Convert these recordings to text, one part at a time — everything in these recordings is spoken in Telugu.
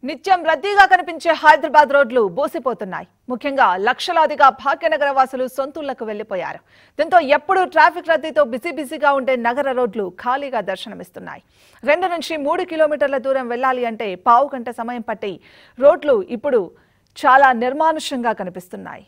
నిత్యం రద్దీగా కనిపించే హైదరాబాద్ రోడ్లు బోసిపోతున్నాయి ముఖ్యంగా లక్షలాదిగా భాగ్యనగర వాసులు సొంతూళ్లకు వెళ్లిపోయారు దీంతో ఎప్పుడూ ట్రాఫిక్ రద్దీతో బిజీ బిజీగా ఉండే నగర రోడ్లు ఖాళీగా దర్శనమిస్తున్నాయి రెండు నుంచి మూడు కిలోమీటర్ల దూరం వెళ్ళాలి అంటే పావు గంట సమయం పట్టి రోడ్లు ఇప్పుడు చాలా నిర్మానుష్యంగా కనిపిస్తున్నాయి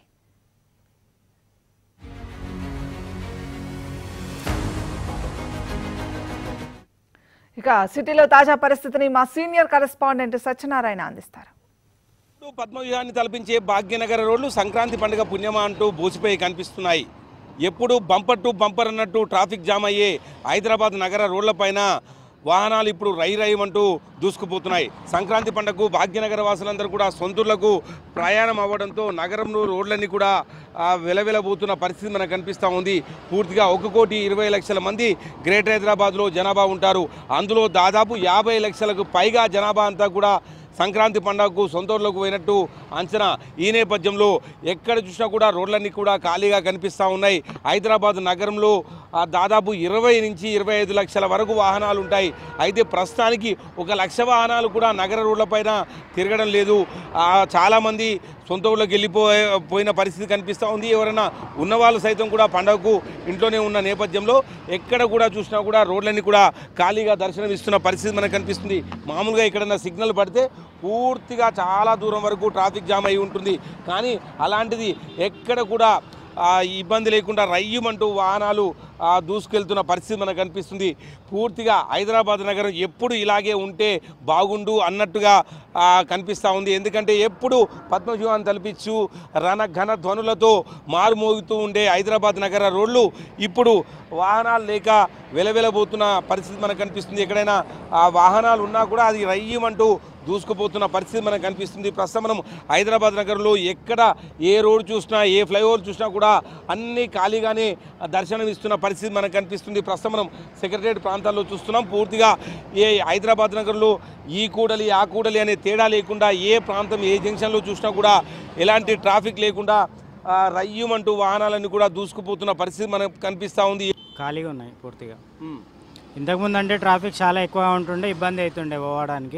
ఇక సిటీలో తాజా పరిస్థితిని మా సీనియర్ కరెస్పాండెంట్ సత్యనారాయణ అందిస్తారు ఇప్పుడు పద్మవ్యూహాన్ని తలపించే భాగ్యనగర రోడ్లు సంక్రాంతి పండుగ పుణ్యమా అంటూ బోసిపోయి కనిపిస్తున్నాయి ఎప్పుడు బంపర్ టు బంపర్ అన్నట్టు ట్రాఫిక్ జామ్ అయ్యే హైదరాబాద్ నగర రోడ్లపైన వాహనాలు ఇప్పుడు రై రైమంటూ దూసుకుపోతున్నాయి సంక్రాంతి పండుగకు భాగ్యనగర వాసులందరూ కూడా సొంతూర్లకు ప్రయాణం అవ్వడంతో నగరంలో రోడ్లన్నీ కూడా ఆ, వెలవెలబోతున్న పరిస్థితి మనకు కనిపిస్తూ ఉంది పూర్తిగా ఒక కోటి ఇరవై లక్షల మంది గ్రేటర్ హైదరాబాద్లో జనాభా ఉంటారు అందులో దాదాపు యాభై లక్షలకు పైగా జనాభా అంతా కూడా సంక్రాంతి పండుగకు సొంతూరులోకి పోయినట్టు అంచనా ఈ నేపథ్యంలో ఎక్కడ చూసినా కూడా రోడ్లన్నీ కూడా ఖాళీగా కనిపిస్తూ ఉన్నాయి హైదరాబాద్ నగరంలో ఆ, దాదాపు ఇరవై నుంచి ఇరవై ఐదు లక్షల వరకు వాహనాలు ఉంటాయి అయితే ప్రస్తుతానికి ఒక లక్ష వాహనాలు కూడా నగర రోడ్లపైన తిరగడం లేదు ఆ, చాలామంది సొంత ఊళ్ళకి వెళ్ళిపోయే పోయిన పరిస్థితి కనిపిస్తూ ఉంది ఎవరైనా ఉన్నవాళ్ళు సైతం కూడా పండగకు ఇంట్లోనే ఉన్న నేపథ్యంలో ఎక్కడ కూడా చూసినా కూడా రోడ్లన్నీ కూడా ఖాళీగా దర్శనమిస్తున్న పరిస్థితి మనకు కనిపిస్తుంది మామూలుగా ఎక్కడన్నా సిగ్నల్ పడితే పూర్తిగా చాలా దూరం వరకు ట్రాఫిక్ జామ్ అయి ఉంటుంది కానీ అలాంటిది ఎక్కడ కూడా ఆ, ఇబ్బంది లేకుండా రయ్యమంటూ వాహనాలు ఆ, దూసుకెళ్తున్న పరిస్థితి మనకు కనిపిస్తుంది పూర్తిగా హైదరాబాద్ నగరం ఎప్పుడు ఇలాగే ఉంటే బాగుండు అన్నట్టుగా ఆ, కనిపిస్తూ ఉంది ఎందుకంటే ఎప్పుడు పద్మవ్యూహాన్ని తలపించు రణ ఘన ధ్వనులతో మారుమోగుతూ ఉండే హైదరాబాద్ నగర రోడ్లు ఇప్పుడు వాహనాలు లేక వెలవెలబోతున్న పరిస్థితి మనకు కనిపిస్తుంది ఎక్కడైనా ఆ వాహనాలు ఉన్నా కూడా అది రయ్యమంటూ దూసుకుపోతున్న పరిస్థితి మనకు కనిపిస్తుంది ప్రస్తుతం మనం హైదరాబాద్ నగరంలో ఎక్కడ ఏ రోడ్ చూసినా ఏ ఫ్లైఓవర్ చూసినా కూడా అన్ని ఖాళీగానే దర్శనం ఇస్తున్న పరిస్థితి మనకు కనిపిస్తుంది ప్రస్తుతం మనం సెక్రటరియట్ ప్రాంతాల్లో చూస్తున్నాం పూర్తిగా ఏ హైదరాబాద్ నగరంలో ఈ కూడలి ఆ కూడలి అనే తేడా లేకుండా ఏ ప్రాంతం ఏ జంక్షన్లో చూసినా కూడా ఎలాంటి ట్రాఫిక్ లేకుండా ఆ, రయ్యమంటూ వాహనాలన్నీ కూడా దూసుకుపోతున్న పరిస్థితి మనకు కనిపిస్తూ ఉంది ఖాళీగా ఉన్నాయి పూర్తిగా ఇంతకుముందు అంటే ట్రాఫిక్ చాలా ఎక్కువ ఉంటుండే ఇబ్బంది అవుతుండే పోవడానికి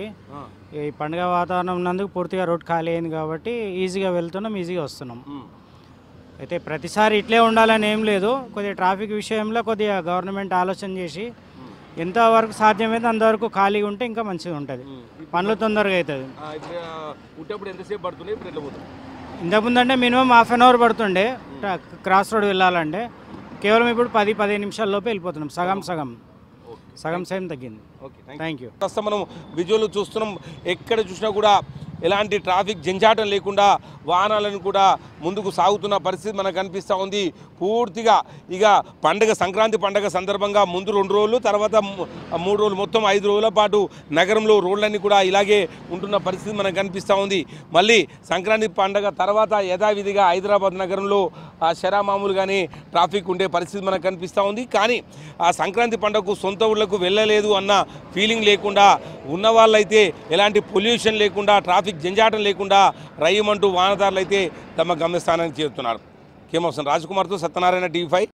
ఈ పండుగ వాతావరణం ఉన్నందుకు పూర్తిగా రోడ్ ఖాళీ అయింది కాబట్టి ఈజీగా వెళ్తున్నాం ఈజీగా వస్తున్నాం అయితే ప్రతిసారి ఇట్లే ఉండాలని ఏం లేదు కొద్దిగా ట్రాఫిక్ విషయంలో కొద్దిగా గవర్నమెంట్ ఆలోచన చేసి ఎంతవరకు సాధ్యమైతే అంతవరకు ఖాళీగా ఉంటే ఇంకా మంచిగా ఉంటుంది పనులు తొందరగా అవుతుంది ఉట్టేప్పుడు ఎంతసేపు పడుతుంది ఇప్పుడు ఎట్లా పోతుంది ఇంతకుముందు అంటే మినిమం హాఫ్ అన్ అవర్ పడుతుండే ట్రా- క్రాస్ రోడ్ వెళ్ళాలంటే కేవలం ఇప్పుడు పది పదిహేను నిమిషాల లోపే వెళ్ళిపోతున్నాం సగం సగం సగం సేమ్ తగ్గింది ఓకే థ్యాంక్ యూ ప్రస్తుతం మనం విజువల్ చూస్తున్నాం ఎక్కడ చూసినా కూడా ఎలాంటి ట్రాఫిక్ జంజాటం లేకుండా వాహనాలను కూడా ముందుకు సాగుతున్న పరిస్థితి మనకు కనిపిస్తూ ఉంది పూర్తిగా ఇక పండగ సంక్రాంతి పండగ సందర్భంగా ముందు రెండు రోజులు తర్వాత ము- మూడు రోజులు మొత్తం ఐదు రోజుల పాటు నగరంలో రోడ్లన్నీ కూడా ఇలాగే ఉంటున్న పరిస్థితి మనకు కనిపిస్తూ ఉంది మళ్ళీ సంక్రాంతి పండగ తర్వాత యథావిధిగా హైదరాబాద్ నగరంలో ఆ శరా మామూలుగానే ట్రాఫిక్ ఉండే పరిస్థితి మనకు కనిపిస్తూ ఉంది కానీ ఆ సంక్రాంతి పండుగకు సొంత ఊళ్ళకు వెళ్ళలేదు అన్న ఫీలింగ్ లేకుండా ఉన్న వాళ్ళైతే ఎలాంటి పొల్యూషన్ లేకుండా ట్రాఫిక్ జంజాటం లేకుండా రయ్యమంటూ వాహనదారులు అయితే తమ గమ్యస్థానానికి చేరుతున్నారు కేమోసం రాజకుమార్తో సత్యనారాయణ టీవీ ఫైవ్